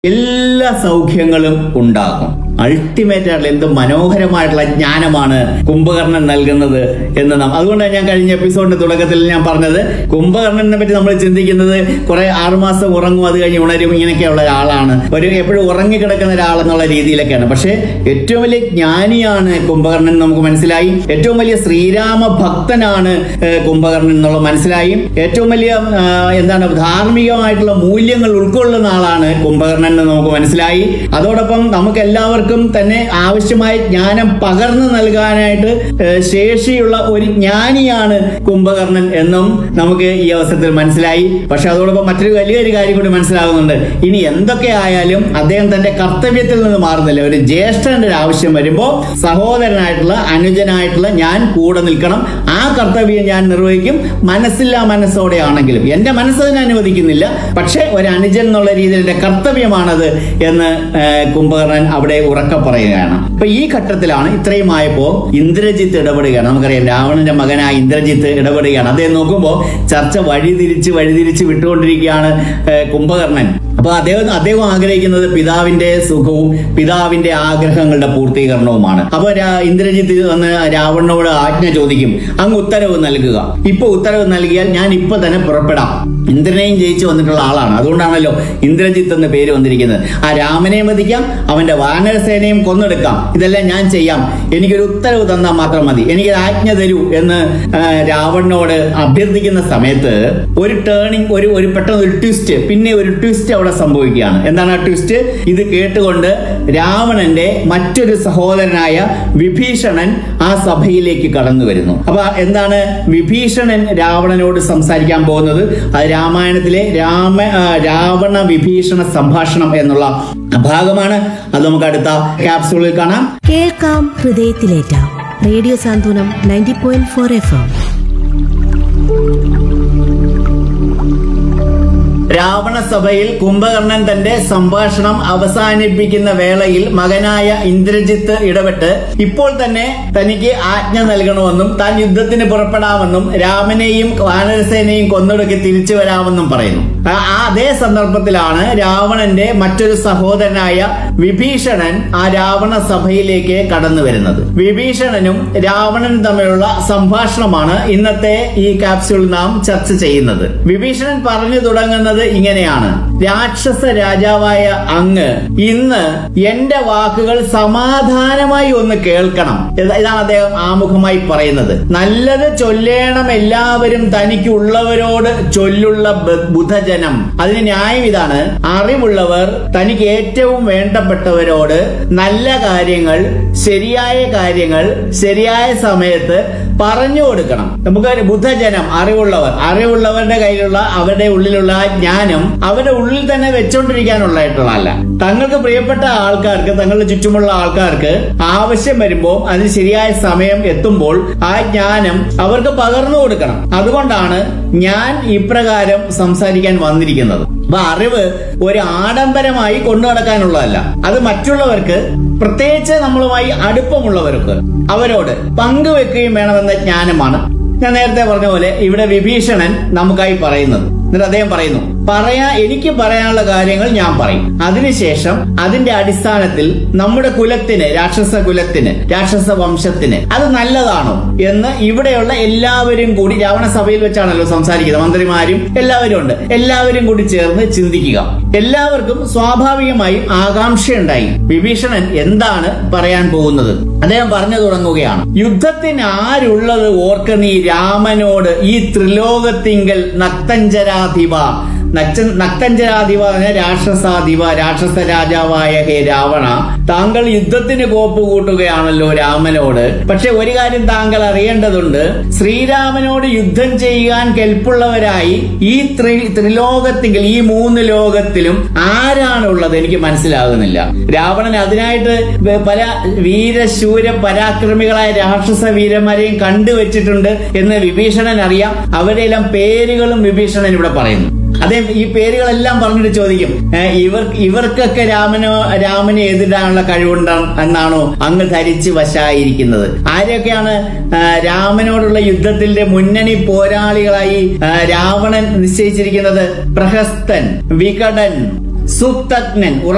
എല്ലാ സൗഖ്യങ്ങളും ഉണ്ടാകും അൾട്ടിമേറ്റ് ആയിട്ടുള്ള എന്ത് മനോഹരമായിട്ടുള്ള ജ്ഞാനമാണ് കുംഭകർണൻ നൽകുന്നത് എന്ന് നാം അതുകൊണ്ടാണ് ഞാൻ കഴിഞ്ഞ എപ്പിസോഡിന്റെ തുടക്കത്തിൽ ഞാൻ പറഞ്ഞത് കുംഭകർണനെ പറ്റി നമ്മൾ ചിന്തിക്കുന്നത് കുറെ ആറുമാസം ഉറങ്ങും അത് കഴിഞ്ഞ് ഉണരും ഇങ്ങനെയൊക്കെയുള്ള ഒരാളാണ് ഒരു എപ്പോഴും ഉറങ്ങിക്കിടക്കുന്ന ഒരാളെന്നുള്ള രീതിയിലൊക്കെയാണ് പക്ഷേ ഏറ്റവും വലിയ ജ്ഞാനിയാണ് കുംഭകർണൻ എന്ന് നമുക്ക് മനസ്സിലായി ഏറ്റവും വലിയ ശ്രീരാമ ഭക്തനാണ് ഏഹ്, കുംഭകർണൻ എന്നുള്ളത് മനസ്സിലായി ഏറ്റവും വലിയ ആ, എന്താണ് ധാർമ്മികമായിട്ടുള്ള മൂല്യങ്ങൾ ഉൾക്കൊള്ളുന്ന ആളാണ് കുംഭകർണൻ എന്ന് നമുക്ക് മനസ്സിലായി അതോടൊപ്പം നമുക്ക് എല്ലാവർക്കും തന്നെ ആവശ്യമായ ജ്ഞാനം പകർന്നു നൽകാനായിട്ട് ഏഹ്, ശേഷിയുള്ള ഒരു ജ്ഞാനിയാണ് കുംഭകർണൻ എന്നും നമുക്ക് ഈ അവസരത്തിൽ മനസ്സിലായി പക്ഷെ അതോടൊപ്പം മറ്റൊരു വലിയൊരു കാര്യം കൂടി മനസ്സിലാകുന്നുണ്ട് ഇനി എന്തൊക്കെ ആയാലും അദ്ദേഹം തന്റെ കർത്തവ്യത്തിൽ നിന്ന് മാറുന്നില്ല ഒരു ജ്യേഷ്ഠന്റെ ഒരു ആവശ്യം വരുമ്പോൾ സഹോദരനായിട്ടുള്ള അനുജനായിട്ടുള്ള ഞാൻ കൂടെ നിൽക്കണം ആ കർത്തവ്യം ഞാൻ നിർവഹിക്കും മനസ്സില്ലാ മനസ്സോടെ ആണെങ്കിലും എന്റെ മനസ്സ് അതിനെ അനുവദിക്കുന്നില്ല പക്ഷെ ഒരു അനുജൻ എന്നുള്ള രീതിയിൽ എന്റെ കർത്തവ്യമാണത് എന്ന് ഏഹ്, കുംഭകർണൻ അവിടെ ഉറക്കെ പറയുകയാണ് അപ്പൊ ഈ ഘട്ടത്തിലാണ് ഇത്രയും ആയപ്പോ ഇന്ദ്രജിത്ത് ഇടപെടുകയാണ് നമുക്കറിയാം രാവണന്റെ മകനായ ഇന്ദ്രജിത്ത് ഇടപെടുകയാണ് അദ്ദേഹം നോക്കുമ്പോൾ ചർച്ച വഴിതിരിച്ച് വഴിതിരിച്ച് വിട്ടുകൊണ്ടിരിക്കുകയാണ് ഏഹ്, കുംഭകർണൻ അപ്പൊ അദ്ദേഹം അദ്ദേഹം ആഗ്രഹിക്കുന്നത് പിതാവിന്റെ സുഖവും പിതാവിന്റെ ആഗ്രഹങ്ങളുടെ പൂർത്തീകരണവുമാണ് അപ്പൊ രാ- ഇന്ദ്രജിത്ത് വന്ന് രാവണനോട് ആജ്ഞ ചോദിക്കും അങ്ങ് ഉത്തരവ് നൽകുക ഇപ്പൊ ഉത്തരവ് നൽകിയാൽ ഞാൻ ഇപ്പൊ തന്നെ പുറപ്പെടാം ഇന്ദ്രനെയും ജയിച്ചു വന്നിട്ടുള്ള ആളാണ് അതുകൊണ്ടാണല്ലോ ഇന്ദ്രജിത്ത് എന്ന പേര് വന്നിരിക്കുന്നത് ആ രാമനെയും വധിക്കാം അവന്റെ വാനരസേനയും കൊന്നെടുക്കാം ഇതെല്ലാം ഞാൻ ചെയ്യാം എനിക്കൊരു ഉത്തരവ് തന്നാൽ മാത്രം മതി എനിക്ക് ആജ്ഞ തരൂ എന്ന് ആ, രാവണനോട് അഭ്യർത്ഥിക്കുന്ന സമയത്ത് ഒരു ടേണിംഗ് ഒരു ഒരു പെട്ടെന്ന് ഒരു ട്വിസ്റ്റ് പിന്നെ ഒരു ട്വിസ്റ്റ് അവിടെ സംഭവിക്കുകയാണ് എന്താണ് ആ ട്വിസ്റ്റ് ഇത് കേട്ടുകൊണ്ട് രാവണന്റെ മറ്റൊരു സഹോദരനായ വിഭീഷണൻ ആ സഭയിലേക്ക് കടന്നു വരുന്നു അപ്പൊ എന്താണ് വിഭീഷണൻ രാവണനോട് സംസാരിക്കാൻ പോകുന്നത് അത് രാമായണത്തിലെ രാമ ആ, രാവണ വിഭീഷണ സംഭാഷണം എന്നുള്ള ഭാഗമാണ് അത് നമുക്ക് അടുത്ത ക്യാപ്സൂളിൽ കാണാം കേൾക്കാം ഹൃദയത്തിലേറ്റാം radio Santhwanam ninety point four F M Ravana സഭയിൽ കുംഭകർണൻ തന്റെ സംഭാഷണം അവസാനിപ്പിക്കുന്ന വേളയിൽ മകനായ ഇന്ദ്രജിത്ത് ഇടപെട്ട് ഇപ്പോൾ തന്നെ തനിക്ക് ആജ്ഞ നൽകണമെന്നും താൻ യുദ്ധത്തിന് പുറപ്പെടാമെന്നും രാമനെയും വാനരസേനയും കൊന്നൊടുക്കി തിരിച്ചു വരാമെന്നും പറയുന്നു ആ ആ അതേ സന്ദർഭത്തിലാണ് രാവണന്റെ മറ്റൊരു സഹോദരനായ വിഭീഷണൻ ആ രാവണ സഭയിലേക്ക് കടന്നു വരുന്നത് വിഭീഷണനും രാവണനും തമ്മിലുള്ള സംഭാഷണമാണ് ഇന്നത്തെ ഈ ക്യാപ്സ്യൂൾ നാം ചർച്ച ചെയ്യുന്നത് വിഭീഷണൻ പറഞ്ഞു തുടങ്ങുന്നത് ഇങ്ങനെയാണ് രാക്ഷസ രാജാവായ അങ്ങ് ഇന്ന് എന്റെ വാക്കുകൾ സമാധാനമായി ഒന്ന് കേൾക്കണം ഇത- ഇതാണ് അദ്ദേഹം ആമുഖമായി പറയുന്നത് നല്ലത് ചൊല്ലേണം എല്ലാവരും തനിക്കുള്ളവരോട് ചൊല്ലുള്ള ബ- ബുധജനം അതിന് ന്യായം ഇതാണ് അറിവുള്ളവർ തനിക്ക് ഏറ്റവും വേണ്ടപ്പെട്ടവരോട് നല്ല കാര്യങ്ങൾ ശരിയായ കാര്യങ്ങൾ ശരിയായ സമയത്ത് പറഞ്ഞു കൊടുക്കണം നമുക്ക് ബുധജനം അറിവുള്ളവർ അറിവുള്ളവരുടെ കയ്യിലുള്ള അവരുടെ ഉള്ളിലുള്ള ആ ജ്ഞാനം അവരുടെ ഉള്ളിൽ തന്നെ വെച്ചോണ്ടിരിക്കാനുള്ളതായിട്ടുള്ളതല്ല തങ്ങൾക്ക് പ്രിയപ്പെട്ട ആൾക്കാർക്ക് തങ്ങളുടെ ചുറ്റുമുള്ള ആൾക്കാർക്ക് ആവശ്യം വരുമ്പോൾ അതിന് ശരിയായ സമയം എത്തുമ്പോൾ ആ ജ്ഞാനം അവർക്ക് പകർന്നു കൊടുക്കണം അതുകൊണ്ടാണ് ഞാൻ ഇപ്രകാരം സംസാരിക്കാൻ വന്നിരിക്കുന്നത് അപ്പൊ അറിവ് ഒരു ആഡംബരമായി കൊണ്ടു നടക്കാനുള്ളതല്ല അത് മറ്റുള്ളവർക്ക് പ്രത്യേകിച്ച് നമ്മളുമായി അടുപ്പമുള്ളവർക്ക് അവരോട് പങ്കുവെക്കുകയും വേണമെന്ന ജ്ഞാനമാണ് ഞാൻ നേരത്തെ പറഞ്ഞ പോലെ ഇവിടെ വിഭീഷണൻ നമുക്കായി പറയുന്നത് എന്നിട്ട് അദ്ദേഹം പറയുന്നു പറയാ എനിക്ക് പറയാനുള്ള കാര്യങ്ങൾ ഞാൻ പറയും അതിനുശേഷം അതിന്റെ അടിസ്ഥാനത്തിൽ നമ്മുടെ കുലത്തിന് രാക്ഷസ കുലത്തിന് രാക്ഷസ വംശത്തിന് അത് നല്ലതാണോ എന്ന് ഇവിടെയുള്ള എല്ലാവരും കൂടി രാവണ സഭയിൽ വെച്ചാണല്ലോ സംസാരിക്കുന്നത് മന്ത്രിമാരും എല്ലാവരും ഉണ്ട് എല്ലാവരും കൂടി ചേർന്ന് ചിന്തിക്കുക എല്ലാവർക്കും സ്വാഭാവികമായും ആകാംക്ഷയുണ്ടായി വിഭീഷണൻ എന്താണ് പറയാൻ പോകുന്നത് അദ്ദേഹം പറഞ്ഞു തുടങ്ങുകയാണ് യുദ്ധത്തിന് ആരുള്ളത് ഓർക്ക നീ രാമനോട് ഈ ത്രിലോകത്തിങ്കൽ നക്തഞ്ചരാധിപ നക്ത നക്തഞ്ചരാധിപ എന്ന രാക്ഷസാധിപ രാക്ഷസ രാജാവായ ഹേ രാവണ താങ്കൾ യുദ്ധത്തിന് കോപ്പ് കൂട്ടുകയാണല്ലോ രാമനോട് പക്ഷെ ഒരു കാര്യം താങ്കൾ അറിയേണ്ടതുണ്ട് ശ്രീരാമനോട് യുദ്ധം ചെയ്യാൻ കെൽപ്പുള്ളവരായി ഈ ത്രി ത്രിലോകത്തിങ്കിൽ ഈ മൂന്ന് ലോകത്തിലും ആരാണുള്ളത് എനിക്ക് മനസ്സിലാകുന്നില്ല രാവണൻ അതിനായിട്ട് വ- പല വീരശൂര പരാക്രമികളായ രാക്ഷസ വീരന്മാരെയും കണ്ടുവച്ചിട്ടുണ്ട് എന്ന് വിഭീഷണൻ അറിയാം അവരുടെ എല്ലാം പേരുകളും വിഭീഷണൻ ഇവിടെ പറയുന്നു അദ്ദേഹം ഈ പേരുകളെല്ലാം പറഞ്ഞിട്ട് ചോദിക്കും "ഏ, ഇവർ ഇവർക്കൊക്കെ രാമനോ രാമനെ എതിരാനുള്ള കഴിവുണ്ടാണ് എന്നാണോ അങ്ങ് ധരിച്ച് വശായിരിക്കുന്നത് ആരെയൊക്കെയാണ് ആ, രാമനോടുള്ള യുദ്ധത്തിന്റെ മുന്നണി പോരാളികളായി ആ, രാവണൻ നിശ്ചയിച്ചിരിക്കുന്നത് പ്രഹസ്തൻ വികടൻ സുപ്തജ്ഞൻ